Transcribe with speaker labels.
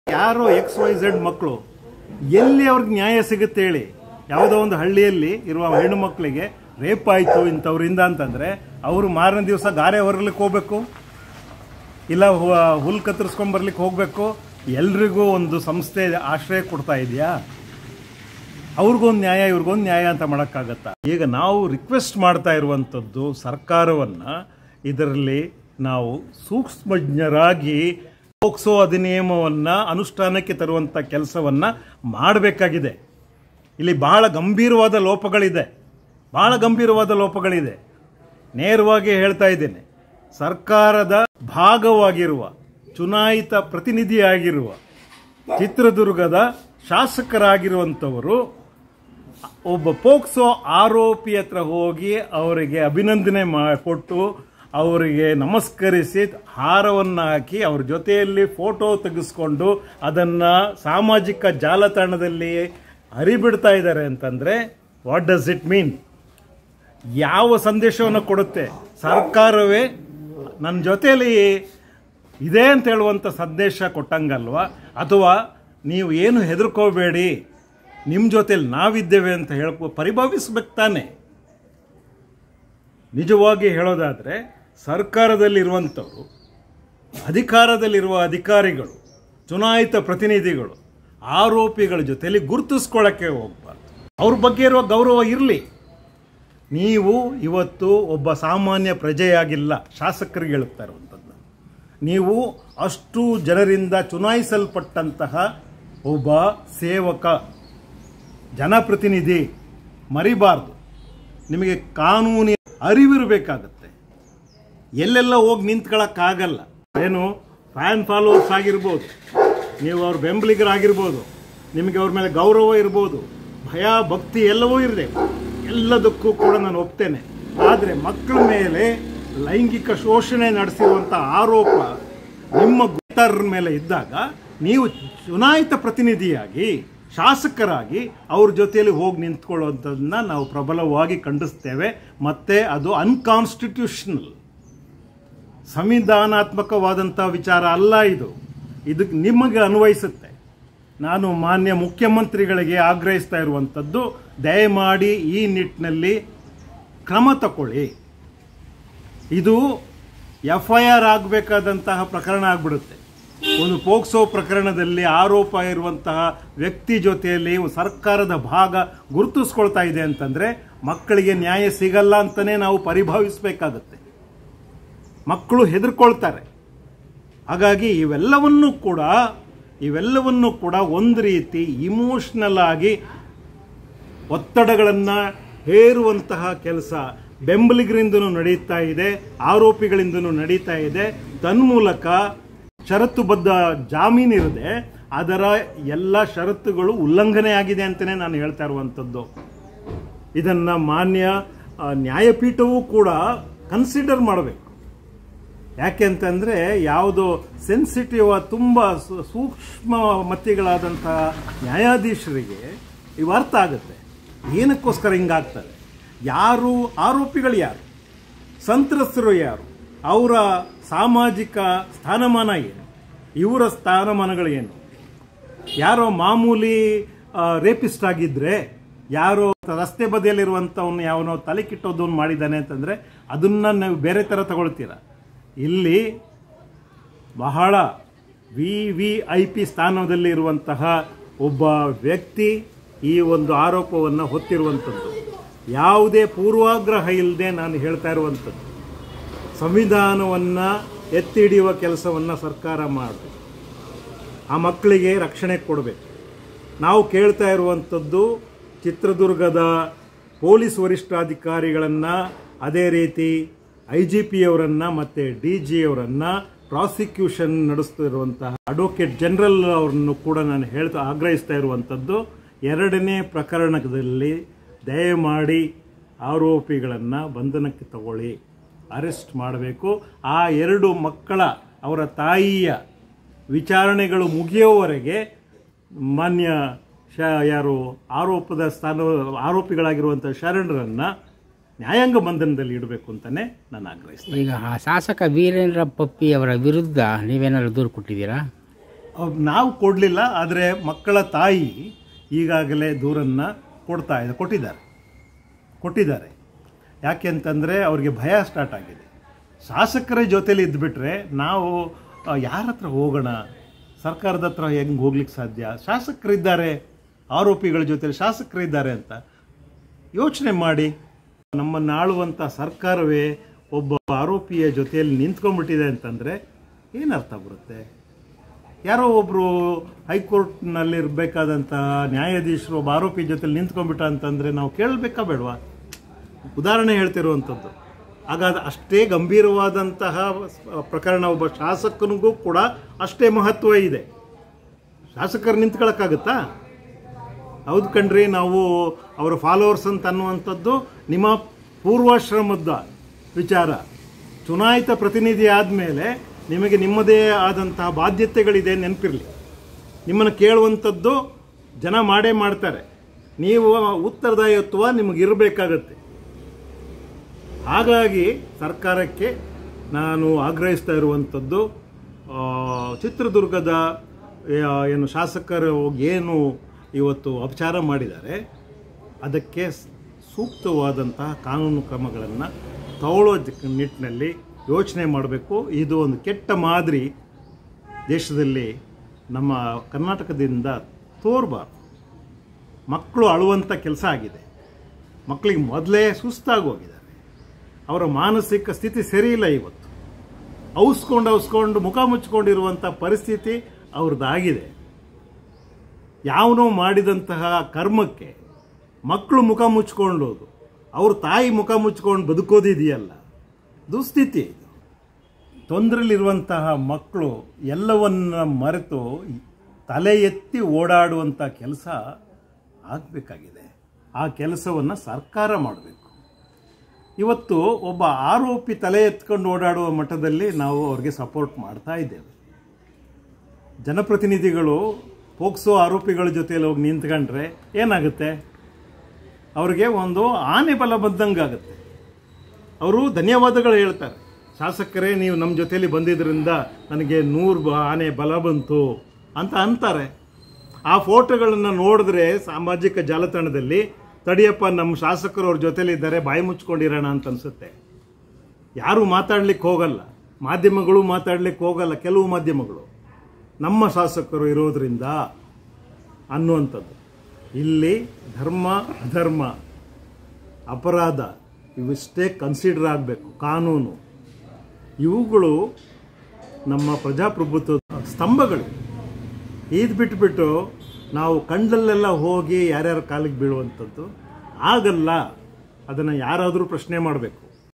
Speaker 1: ಯಾರೋ X Y Z ಮಕ್ಕಳು ಎಲ್ಲಿ ಅವ್ರಿಗೆ ನ್ಯಾಯ ಸಿಗುತ್ತೆ ಹೇಳಿ ಯಾವುದೋ ಒಂದು ಹಳ್ಳಿಯಲ್ಲಿ ಇರುವ ಹೆಣ್ಣು ಮಕ್ಕಳಿಗೆ ರೇಪ್ ಆಯಿತು ಇಂಥವ್ರಿಂದ ಅಂತಂದ್ರೆ ಅವರು ಮಾರನೇ ದಿವಸ ಗಾರೆ ಹೊರಲಿಕ್ಕೆ ಹೋಗ್ಬೇಕು ಇಲ್ಲ ಹು- ಹುಲ್ ಕತ್ತರಿಸ್ಕೊಂಡ್ ಬರ್ಲಿಕ್ಕೆ ಹೋಗ್ಬೇಕು ಎಲ್ರಿಗೂ ಒಂದು ಸಂಸ್ಥೆ ಆಶ್ರಯ ಕೊಡ್ತಾ ಇದೆಯಾ ಅವ್ರಿಗೊಂದು ನ್ಯಾಯ ಇವ್ರಿಗೊಂದು ನ್ಯಾಯ ಅಂತ ಮಾಡೋಕ್ಕಾಗತ್ತಾ ಈಗ ನಾವು ರಿಕ್ವೆಸ್ಟ್ ಮಾಡ್ತಾ ಇರುವಂಥದ್ದು ಸರ್ಕಾರವನ್ನ ಇದರಲ್ಲಿ ನಾವು ಸೂಕ್ಷ್ಮಜ್ಞರಾಗಿ ಪೋಕ್ಸೋ ಅಧಿನಿಯಮವನ್ನ ಅನುಷ್ಠಾನಕ್ಕೆ ತರುವಂಥ ಕೆಲಸವನ್ನ ಮಾಡಬೇಕಾಗಿದೆ ಇಲ್ಲಿ ಬಹಳ ಗಂಭೀರವಾದ ಲೋಪಗಳಿದೆ ಬಹಳ ಗಂಭೀರವಾದ ಲೋಪಗಳಿದೆ ನೇರವಾಗಿ ಹೇಳ್ತಾ ಇದ್ದೇನೆ ಸರ್ಕಾರದ ಭಾಗವಾಗಿರುವ ಚುನಾಯಿತ ಪ್ರತಿನಿಧಿಯಾಗಿರುವ ಚಿತ್ರದುರ್ಗದ ಶಾಸಕರಾಗಿರುವಂಥವರು ಒಬ್ಬ ಪೋಕ್ಸೋ ಆರೋಪಿ ಹತ್ರ ಹೋಗಿ ಅವರಿಗೆ ಅಭಿನಂದನೆ ಮಾ ಕೊಟ್ಟು ಅವರಿಗೆ ನಮಸ್ಕರಿಸಿ ಹಾರವನ್ನು ಹಾಕಿ ಅವ್ರ ಜೊತೆಯಲ್ಲಿ ಫೋಟೋ ತೆಗೆಸ್ಕೊಂಡು ಅದನ್ನ ಸಾಮಾಜಿಕ ಜಾಲತಾಣದಲ್ಲಿ ಹರಿಬಿಡ್ತಾ ಇದ್ದಾರೆ ಅಂತಂದ್ರೆ ವಾಟ್ ಡಸ್ ಇಟ್ ಮೀನ್ ಯಾವ ಸಂದೇಶವನ್ನು ಕೊಡುತ್ತೆ ಸರ್ಕಾರವೇ ನನ್ನ ಜೊತೆಯಲ್ಲಿ ಇದೆ ಅಂತ ಹೇಳುವಂಥ ಸಂದೇಶ ಕೊಟ್ಟಂಗಲ್ವಾ ಅಥವಾ ನೀವು ಏನು ಹೆದರ್ಕೋಬೇಡಿ ನಿಮ್ಮ ಜೊತೆಲಿ ನಾವಿದ್ದೇವೆ ಅಂತ ಹೇಳ್ಕೊ ಪರಿಭಾವಿಸ್ಬೇಕು ತಾನೆ ನಿಜವಾಗಿ ಹೇಳೋದಾದರೆ ಸರ್ಕಾರದಲ್ಲಿರುವಂಥವ್ರು ಅಧಿಕಾರದಲ್ಲಿರುವ ಅಧಿಕಾರಿಗಳು ಚುನಾಯಿತ ಪ್ರತಿನಿಧಿಗಳು ಆರೋಪಿಗಳ ಜೊತೆಲಿ ಗುರುತಿಸ್ಕೊಳ್ಳೋಕ್ಕೆ ಹೋಗ್ಬಾರ್ದು ಅವ್ರ ಬಗ್ಗೆ ಇರುವ ಗೌರವ ಇರಲಿ ನೀವು ಇವತ್ತು ಒಬ್ಬ ಸಾಮಾನ್ಯ ಪ್ರಜೆಯಾಗಿಲ್ಲ ಶಾಸಕರಿಗೆ ಹೇಳುತ್ತಾ ಇರುವಂಥದ್ದು ನೀವು ಅಷ್ಟು ಜನರಿಂದ ಚುನಾಯಿಸಲ್ಪಟ್ಟಂತಹ ಒಬ್ಬ ಸೇವಕ ಜನಪ್ರತಿನಿಧಿ ಮರಿಬಾರ್ದು ನಿಮಗೆ ಕಾನೂನಿನ ಅರಿವಿರಬೇಕಾಗತ್ತೆ ಎಲ್ಲೆಲ್ಲ ಹೋಗಿ ನಿಂತ್ಕೊಳ್ಳೋಕ್ಕಾಗಲ್ಲ ಏನು ಫ್ಯಾನ್ ಫಾಲೋವರ್ಸ್ ಆಗಿರ್ಬೋದು ನೀವು ಅವ್ರ ಬೆಂಬಲಿಗರಾಗಿರ್ಬೋದು ನಿಮಗೆ ಅವ್ರ ಮೇಲೆ ಗೌರವ ಇರ್ಬೋದು ಭಯ ಭಕ್ತಿ ಎಲ್ಲವೂ ಇರಲಿ ಎಲ್ಲದಕ್ಕೂ ಕೂಡ ನಾನು ಒಪ್ತೇನೆ ಆದರೆ ಮಕ್ಕಳ ಮೇಲೆ ಲೈಂಗಿಕ ಶೋಷಣೆ ನಡೆಸಿರುವಂಥ ಆರೋಪ ನಿಮ್ಮ ಗುತ್ತರ್ರ ಮೇಲೆ ಇದ್ದಾಗ ನೀವು ಚುನಾಯಿತ ಪ್ರತಿನಿಧಿಯಾಗಿ ಶಾಸಕರಾಗಿ ಅವ್ರ ಜೊತೆಯಲ್ಲಿ ಹೋಗಿ ನಿಂತ್ಕೊಳ್ಳುವಂಥದ್ದನ್ನ ನಾವು ಪ್ರಬಲವಾಗಿ ಖಂಡಿಸ್ತೇವೆ ಮತ್ತೆ ಅದು ಅನ್ಕಾನ್ಸ್ಟಿಟ್ಯೂಷನಲ್ ಸಂವಿಧಾನಾತ್ಮಕವಾದಂಥ ವಿಚಾರ ಅಲ್ಲ ಇದು ಇದಕ್ಕೆ ನಿಮಗೆ ಅನ್ವಯಿಸುತ್ತೆ ನಾನು ಮಾನ್ಯ ಮುಖ್ಯಮಂತ್ರಿಗಳಿಗೆ ಆಗ್ರಹಿಸ್ತಾ ಇರುವಂಥದ್ದು ದಯಮಾಡಿ ಈ ನಿಟ್ಟಿನಲ್ಲಿ ಕ್ರಮ ತಗೊಳ್ಳಿ ಇದು ಎಫ್ ಐ ಆರ್ ಆಗಬೇಕಾದಂತಹ ಪ್ರಕರಣ ಆಗ್ಬಿಡುತ್ತೆ ಒಂದು ಪೋಕ್ಸೋ ಪ್ರಕರಣದಲ್ಲಿ ಆರೋಪ ಇರುವಂತಹ ವ್ಯಕ್ತಿ ಜೊತೆಯಲ್ಲಿ ಸರ್ಕಾರದ ಭಾಗ ಗುರುತಿಸ್ಕೊಳ್ತಾ ಇದೆ ಅಂತಂದ್ರೆ ಮಕ್ಕಳಿಗೆ ನ್ಯಾಯ ಸಿಗಲ್ಲ ಅಂತಲೇ ನಾವು ಪರಿಭಾವಿಸಬೇಕಾಗತ್ತೆ ಮಕ್ಕಳು ಹೆದರ್ಕೊಳ್ತಾರೆ ಹಾಗಾಗಿ ಇವೆಲ್ಲವನ್ನೂ ಕೂಡ ಇವೆಲ್ಲವನ್ನೂ ಕೂಡ ಒಂದು ರೀತಿ ಇಮೋಷ್ನಲ್ ಆಗಿ ಒತ್ತಡಗಳನ್ನು ಹೇರುವಂತಹ ಕೆಲಸ ಬೆಂಬಲಿಗರಿಂದನೂ ನಡೀತಾ ಇದೆ ಆರೋಪಿಗಳಿಂದನೂ ನಡೀತಾ ಇದೆ ತನ್ಮೂಲಕ ಷರತ್ತುಬದ್ಧ ಜಾಮೀನಿರದೆ ಅದರ ಎಲ್ಲ ಷರತ್ತುಗಳು ಉಲ್ಲಂಘನೆ ಆಗಿದೆ ಅಂತಲೇ ನಾನು ಹೇಳ್ತಾ ಇರುವಂಥದ್ದು ಇದನ್ನ ಮಾನ್ಯ ಆ, ನ್ಯಾಯಪೀಠವೂ ಕೂಡ ಕನ್ಸಿಡರ್ ಮಾಡಬೇಕು ಯಾಕೆ ಅಂತಂದ್ರೆ ಯಾವುದು ಸೆನ್ಸಿಟಿವ್ ತುಂಬ ಸೂ- ಸೂಕ್ಷ್ಮ ಮತಿಗಳಾದಂತಹ ನ್ಯಾಯಾಧೀಶರಿಗೆ ಇವು ಅರ್ಥ ಆಗುತ್ತೆ ಏನಕ್ಕೋಸ್ಕರ ಹಿಂಗಾಗ್ತದೆ ಯಾರು ಆರೋಪಿಗಳು ಯಾರು ಸಂತ್ರಸ್ತರು ಯಾರು ಅವರ ಸಾಮಾಜಿಕ ಸ್ಥಾನಮಾನ ಏನು ಇವರ ಸ್ಥಾನಮಾನಗಳು ಏನು ಯಾರೋ ಮಾಮೂಲಿ ರೇಪಿಸ್ಟ್ ಆಗಿದ್ರೆ ಯಾರೋ ರಸ್ತೆ ಬದಿಯಲ್ಲಿರುವಂಥವ್ನು ಯಾವನೋ ತಲೆ ಕಿಟ್ಟೋದವ್ನು ಮಾಡಿದ್ದಾನೆ ಅಂತಂದ್ರೆ ಅದನ್ನ ನೀವು ಬೇರೆ ಥರ ತಗೊಳ್ತೀರ ಇಲ್ಲಿ ಬಹಳ ವಿ ವಿ ಐ ಪಿ ಸ್ಥಾನದಲ್ಲಿ ಇರುವಂತಹ ಒಬ್ಬ ವ್ಯಕ್ತಿ ಈ ಒಂದು ಆರೋಪವನ್ನು ಹೊತ್ತಿರುವಂಥದ್ದು ಯಾವುದೇ ಪೂರ್ವಾಗ್ರಹ ಇಲ್ಲದೆ ನಾನು ಹೇಳ್ತಾ ಇರುವಂಥದ್ದು ಸಂವಿಧಾನವನ್ನು ಎತ್ತಿ ಹಿಡಿಯುವ ಕೆಲಸವನ್ನು ಸರ್ಕಾರ ಮಾಡಬೇಕು ಆ ಮಕ್ಕಳಿಗೆ ರಕ್ಷಣೆ ಕೊಡಬೇಕು ನಾವು ಕೇಳ್ತಾ ಇರುವಂಥದ್ದು ಚಿತ್ರದುರ್ಗದ ಪೊಲೀಸ್ ವರಿಷ್ಠಾಧಿಕಾರಿಗಳನ್ನು ಅದೇ ರೀತಿ ಐ ಜಿ ಪಿ ಅವರನ್ನು ಮತ್ತು ಡಿ ಜಿ ಅವರನ್ನು ಪ್ರಾಸಿಕ್ಯೂಷನ್ ನಡೆಸ್ತಿರುವಂತಹ ಅಡ್ವೊಕೇಟ್ ಜನರಲ್ ಅವರನ್ನು ಕೂಡ ನಾನು ಹೇಳ್ತಾ ಆಗ್ರಹಿಸ್ತಾ ಇರುವಂಥದ್ದು ಎರಡನೇ ಪ್ರಕರಣದಲ್ಲಿ ದಯಮಾಡಿ ಆರೋಪಿಗಳನ್ನು ಬಂಧನಕ್ಕೆ ತಗೊಳ್ಳಿ ಅರೆಸ್ಟ್ ಮಾಡಬೇಕು ಆ ಎರಡು ಮಕ್ಕಳ ಅವರ ತಾಯಿಯ ವಿಚಾರಣೆಗಳು ಮುಗಿಯುವವರೆಗೆ ಮಾನ್ಯ ಶ ಯಾರು ಆರೋಪದ ಸ್ಥಾನ ಆರೋಪಿಗಳಾಗಿರುವಂಥ ಶರಣರನ್ನು ನ್ಯಾಯಾಂಗ ಬಂಧನದಲ್ಲಿ ಇಡಬೇಕು ಅಂತಲೇ ನಾನು ಆಗ್ರಹಿಸ್ತೇನೆ
Speaker 2: ಈಗ ಆ ಶಾಸಕ ವೀರೇಂದ್ರ ಪಪ್ಪಿ ಅವರ ವಿರುದ್ಧ ನೀವೇನಾದ್ರು ದೂರು ಕೊಟ್ಟಿದ್ದೀರಾ
Speaker 1: ಅವ್- ನಾವು ಕೊಡಲಿಲ್ಲ ಆದರೆ ಮಕ್ಕಳ ತಾಯಿ ಈಗಾಗಲೇ ದೂರನ್ನು ಕೊಡ್ತಾ ಇದೆ ಕೊಟ್ಟಿದ್ದಾರೆ ಕೊಟ್ಟಿದ್ದಾರೆ ಯಾಕೆ ಅಂತಂದರೆ ಅವ್ರಿಗೆ ಭಯ ಸ್ಟಾರ್ಟ್ ಆಗಿದೆ ಶಾಸಕರ ಜೊತೆಲಿ ಇದ್ದುಬಿಟ್ರೆ ನಾವು ಆ, ಯಾರ ಹತ್ರ ಹೋಗೋಣ ಸರ್ಕಾರದ ಹತ್ರ ಹೆಂಗೆ ಹೋಗ್ಲಿಕ್ಕೆ ಸಾಧ್ಯ ಶಾಸಕರಿದ್ದಾರೆ ಆರೋಪಿಗಳ ಜೊತೆಲಿ ಶಾಸಕರಿದ್ದಾರೆ ಅಂತ ಯೋಚನೆ ಮಾಡಿ ನಮ್ಮನ್ನು ಆಳುವಂಥ ಸರ್ಕಾರವೇ ಒಬ್ಬ ಆರೋಪಿಯ ಜೊತೆಯಲ್ಲಿ ನಿಂತ್ಕೊಂಡ್ಬಿಟ್ಟಿದೆ ಅಂತಂದರೆ ಏನು ಅರ್ಥ ಬರುತ್ತೆ ಯಾರೋ ಒಬ್ಬರು ಹೈಕೋರ್ಟ್ನಲ್ಲಿ ಇರಬೇಕಾದಂತಹ ನ್ಯಾಯಾಧೀಶರು ಒಬ್ಬ ಆರೋಪಿ ಜೊತೆಲಿ ನಿಂತ್ಕೊಂಡ್ಬಿಟ್ಟ ಅಂತಂದರೆ ನಾವು ಕೇಳಬೇಕಾ ಬೇಡವಾ ಉದಾಹರಣೆ ಹೇಳ್ತಿರುವಂಥದ್ದು ಆಗ ಅದು ಅಷ್ಟೇ ಗಂಭೀರವಾದಂತಹ ಪ್ರಕರಣ ಒಬ್ಬ ಶಾಸಕನಿಗೂ ಕೂಡ ಅಷ್ಟೇ ಮಹತ್ವ ಇದೆ ಶಾಸಕರು ನಿಂತ್ಕೊಳ್ಳೋಕ್ಕಾಗುತ್ತಾ ಹೌದು ಕಣ್ರಿ ನಾವು ಅವರ ಫಾಲೋವರ್ಸ್ ಅಂತ ಅನ್ನುವಂಥದ್ದು ನಿಮ್ಮ ಪೂರ್ವಾಶ್ರಮದ ವಿಚಾರ ಚುನಾಯಿತ ಪ್ರತಿನಿಧಿ ಆದಮೇಲೆ ನಿಮಗೆ ನಿಮ್ಮದೇ ಆದಂತಹ ಬಾಧ್ಯತೆಗಳಿದೆ ನೆನಪಿರಲಿ ನಿಮ್ಮನ್ನು ಕೇಳುವಂಥದ್ದು ಜನ ಮಾಡೇ ಮಾಡ್ತಾರೆ ನೀವು ಉತ್ತರದಾಯತ್ವ ನಿಮಗಿರಬೇಕಾಗತ್ತೆ ಹಾಗಾಗಿ ಸರ್ಕಾರಕ್ಕೆ ನಾನು ಆಗ್ರಹಿಸ್ತಾ ಇರುವಂಥದ್ದು ಆ, ಚಿತ್ರದುರ್ಗದ ಆ, ಏನು ಶಾಸಕರು ಏನು ಇವತ್ತು ಅಪಚಾರ ಮಾಡಿದ್ದಾರೆ ಅದಕ್ಕೆ ಸ್- ಸೂಕ್ತವಾದಂತಹ ಕಾನೂನು ಕ್ರಮಗಳನ್ನು ತಗೊಳ್ಳೋ ಜ- ನಿಟ್ಟಿನಲ್ಲಿ ಯೋಚನೆ ಮಾಡಬೇಕು ಇದು ಒಂದು ಕೆಟ್ಟ ಮಾದರಿ ದೇಶದಲ್ಲಿ ನಮ್ಮ ಕರ್ನಾಟಕದಿಂದ ತೋರಬಾರ್ದು ಮಕ್ಕಳು ಅಳುವಂಥ ಕೆಲಸ ಆಗಿದೆ ಮಕ್ಕಳಿಗೆ ಮೊದಲೇ ಸುಸ್ತಾಗಿ ಹೋಗಿದ್ದಾರೆ ಅವರ ಮಾನಸಿಕ ಸ್ಥಿತಿ ಸರಿಯಿಲ್ಲ ಇವತ್ತು ಔಸ್ಕೊಂಡು ಔಸ್ಕೊಂಡು ಮುಖ ಮುಚ್ಕೊಂಡಿರುವಂಥ ಪರಿಸ್ಥಿತಿ ಅವ್ರದ್ದಾಗಿದೆ ಯಾವನೋ ಮಾಡಿದಂತಹ ಕರ್ಮಕ್ಕೆ ಮಕ್ಕಳು ಮುಖ ಮುಚ್ಕೊಂಡೋದು ಅವ್ರ ತಾಯಿ ಮುಖ ಮುಚ್ಕೊಂಡು ಬದುಕೋದಿದೆಯಲ್ಲ ದುಸ್ಥಿತಿ ಇದು ತೊಂದರೆಲಿರುವಂತಹ ಮಕ್ಕಳು ಎಲ್ಲವನ್ನ ಮರೆತು ತಲೆ ಎತ್ತಿ ಓಡಾಡುವಂಥ ಕೆಲಸ ಆಗಬೇಕಾಗಿದೆ ಆ ಕೆಲಸವನ್ನು ಸರ್ಕಾರ ಮಾಡಬೇಕು ಇವತ್ತು ಒಬ್ಬ ಆರೋಪಿ ತಲೆ ಎತ್ಕೊಂಡು ಓಡಾಡುವ ಮಟ್ಟದಲ್ಲಿ ನಾವು ಅವ್ರಿಗೆ ಸಪೋರ್ಟ್ ಮಾಡ್ತಾ ಇದ್ದೇವೆ ಜನಪ್ರತಿನಿಧಿಗಳು ಪೋಕ್ಸೋ ಆರೋಪಿಗಳ ಜೊತೆಯಲ್ಲಿ ಹೋಗಿ ನಿಂತ್ಕೊಂಡ್ರೆ ಏನಾಗುತ್ತೆ ಅವ್ರಿಗೆ ಒಂದು ಆನೆ ಬಲ ಬಂದಂಗಾಗುತ್ತೆ ಅವರು ಧನ್ಯವಾದಗಳು ಹೇಳ್ತಾರೆ ಶಾಸಕರೇ ನೀವು ನಮ್ಮ ಜೊತೆಯಲ್ಲಿ ಬಂದಿದ್ದರಿಂದ ನನಗೆ ನೂರು ಬ- ಆನೆ ಬಲ ಬಂತು ಅಂತ ಅಂತಾರೆ ಆ ಫೋಟೋಗಳನ್ನು ನೋಡಿದ್ರೆ ಸಾಮಾಜಿಕ ಜಾಲತಾಣದಲ್ಲಿ ತಡಿಯಪ್ಪ ನಮ್ಮ ಶಾಸಕರು ಅವ್ರ ಜೊತೆಲಿ ಇದ್ದಾರೆ ಬಾಯಿ ಮುಚ್ಕೊಂಡಿರೋಣ ಅಂತ ಅನ್ಸುತ್ತೆ ಯಾರು ಮಾತಾಡ್ಲಿಕ್ಕೆ ಹೋಗಲ್ಲ ಮಾಧ್ಯಮಗಳು ಮಾತಾಡ್ಲಿಕ್ಕೆ ಹೋಗಲ್ಲ ಕೆಲವು ಮಾಧ್ಯಮಗಳು ನಮ್ಮ ಶಾಸಕರು ಇರೋದ್ರಿಂದ ಅನ್ನುವಂಥದ್ದು ಇಲ್ಲಿ ಧರ್ಮ ಅಧರ್ಮ ಅಪರಾಧ ಇವಿಷ್ಟೇ ಕನ್ಸಿಡರ್ ಆಗಬೇಕು ಕಾನೂನು ಇವುಗಳು ನಮ್ಮ ಪ್ರಜಾಪ್ರಭುತ್ವದ ಸ್ತಂಭಗಳು ಇದು ಬಿಟ್ಬಿಟ್ಟು ನಾವು ಕಂಡಲ್ಲೆಲ್ಲ ಹೋಗಿ ಯಾರ್ಯಾರ ಕಾಲಿಗೆ ಬೀಳುವಂಥದ್ದು ಆಗಲ್ಲ ಅದನ್ನು ಯಾರಾದರೂ ಪ್ರಶ್ನೆ ಮಾಡಬೇಕು